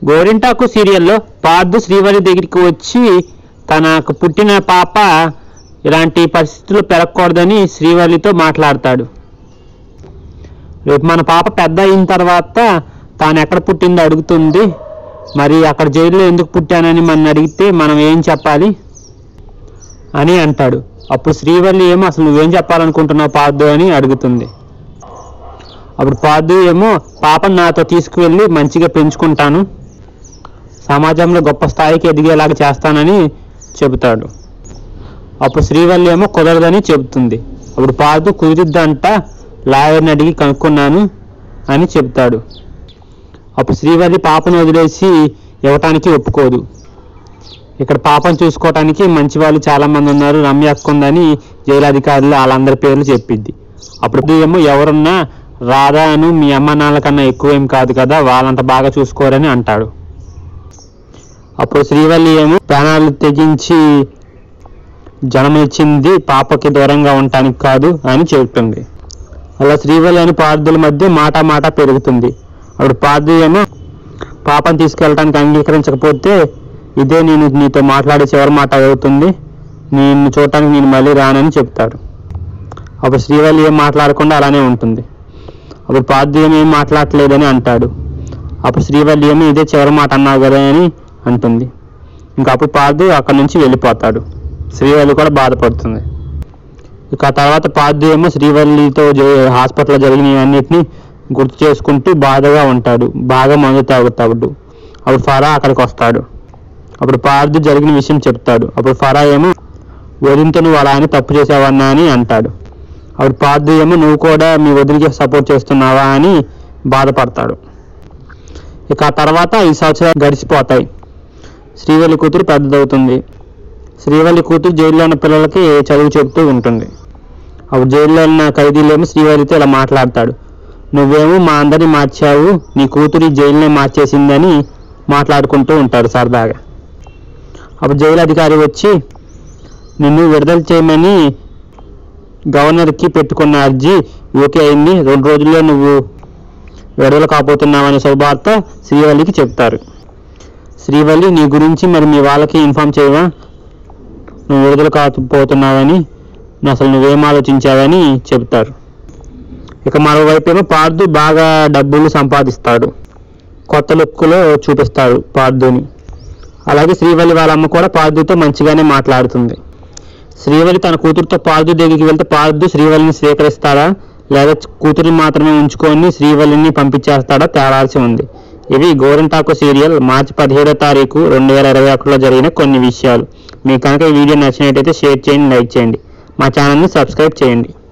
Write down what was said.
గోరింటాకు సీరియల్లో పార్దు శ్రీవల్లి దగ్గరికి వచ్చి తనకు పుట్టిన పాప ఇలాంటి పరిస్థితులు పెరగకూడదని శ్రీవల్లితో మాట్లాడతాడు రేపు మన పాప పెద్ద అయిన తర్వాత తాను ఎక్కడ పుట్టిందో అడుగుతుంది మరి అక్కడ జైల్లో ఎందుకు పుట్టానని మన అడిగితే మనం ఏం చెప్పాలి అని అంటాడు అప్పుడు శ్రీవల్లి ఏమో అసలు నువ్వేం చెప్పాలనుకుంటున్నావు పార్దు అని అడుగుతుంది అప్పుడు పార్దు ఏమో పాపను నాతో తీసుకువెళ్ళి మంచిగా పెంచుకుంటాను సమాజంలో గొప్ప స్థాయికి ఎదిగేలాగా చేస్తానని చెబుతాడు అప్పుడు శ్రీవల్లి ఏమో కుదరదని చెబుతుంది అప్పుడు పార్దు కుదిరిద్దంట లాయర్ని అడిగి కనుక్కున్నాను అని చెప్తాడు అప్పుడు శ్రీవల్లి పాపను వదిలేసి ఇవ్వటానికి ఒప్పుకోదు ఇక్కడ పాపను చూసుకోవటానికి మంచి వాళ్ళు చాలా మంది ఉన్నారు రమ్య అక్క ఉందని జైలు అధికారులు వాళ్ళందరి పేర్లు చెప్పిద్ది అప్పుడు ఏమో ఎవరున్నా రాధాను మీ అమ్మ నాన్నల కన్నా ఎక్కువేం కాదు కదా వాళ్ళంత బాగా చూసుకోరని అంటాడు అప్పుడు శ్రీవల్లి ఏమో ప్రాణాలు తెగించి జన్మనిచ్చింది పాపకి దూరంగా ఉండటానికి కాదు అని చెబుతుంది అలా శ్రీవల్లి అని పార్థుల మధ్య మాట మాట పెరుగుతుంది అప్పుడు పార్థు ఏమో పాపను తీసుకెళ్ళడానికి అంగీకరించకపోతే ఇదే నేను నీతో మాట్లాడే చివరి మాట అవుతుంది నిన్ను చూడటానికి నేను మళ్ళీ రానని చెప్తాడు అప్పుడు శ్రీవల్లి ఏం మాట్లాడకుండా అలానే ఉంటుంది అప్పుడు పార్థు ఏమీ ఏం మాట్లాడలేదని అంటాడు అప్పుడు శ్రీవల్లి ఏమో ఇదే చివరి మాట అన్నావు కదా అని అంటుంది ఇంకా అప్పుడు పార్థు అక్కడి నుంచి వెళ్ళిపోతాడు శ్రీవల్లి కూడా బాధపడుతుంది ఇక ఆ తర్వాత పార్థు ఏమో శ్రీవల్లితో జ- హాస్పిటల్లో జరిగినవన్నిటిని గుర్తు చేసుకుంటూ బాధగా ఉంటాడు బాగా మందు తాగుతాడు అప్పుడు ఫరా అక్కడికి వస్తాడు అప్పుడు పార్థు జరిగిన విషయం చెప్తాడు అప్పుడు ఫరా ఏమో వదినతో నువ్వు అలా అని తప్పు చేసావన్నా అని అంటాడు అప్పుడు పార్థు ఏమో నువ్వు కూడా మీ వదిలికి సపోర్ట్ చేస్తున్నావా అని బాధపడతాడు ఇక ఆ తర్వాత ఈ సంవత్సరాలు గడిచిపోతాయి శ్రీవల్లి కూతురు పెద్దదవుతుంది శ్రీవల్లి కూతురు జైల్లో ఉన్న పిల్లలకి చదువు చెబుతూ ఉంటుంది అప్పుడు జైల్లో ఉన్న ఖైదీలేమో శ్రీవల్లితో ఇలా మాట్లాడతాడు నువ్వేమో మా అందరిని మార్చావు నీ కూతురు ఈ జైలునే మార్చేసిందని మాట్లాడుకుంటూ ఉంటారు సరదాగా అప్పుడు జైలు అధికారి వచ్చి నిన్ను విడుదల చేయమని గవర్నర్కి పెట్టుకున్న అర్జీ ఓకే అయింది రెండు రోజుల్లో నువ్వు విడుదల కాబోతున్నావనే శుభవార్త శ్రీవల్లికి చెప్తారు శ్రీవల్లి నీ గురించి మరి మీ వాళ్ళకి ఇన్ఫామ్ చేయవా నువ్వు విడుదల కాకపోతున్నావని అసలు నువ్వేం ఆలోచించావని చెప్తారు ఇక మరోవైపు ఏమో పార్దు బాగా డబ్బులు సంపాదిస్తాడు కొత్త లుక్లో చూపిస్తాడు పార్దుని అలాగే శ్రీవల్లి వాళ్ళ అమ్మ కూడా పార్దుతో మంచిగానే మాట్లాడుతుంది శ్రీవల్లి తన కూతురుతో పార్దు దగ్గరికి వెళ్తే పార్దు శ్రీవల్లిని స్వీకరిస్తాడా లేదా కూతురిని మాత్రమే ఉంచుకొని శ్రీవల్లిని పంపించేస్తాడా తేలాల్సి ఉంది ఇవి గోరింటాకు సీరియల్ మార్చి పదిహేడో తారీఖు రెండు వేల ఇరవై ఒకటిలో జరిగిన కొన్ని విషయాలు మీకు కనుక ఈ వీడియో నచ్చినట్టయితే షేర్ చేయండి లైక్ చేయండి మా ఛానల్ని సబ్స్క్రైబ్ చేయండి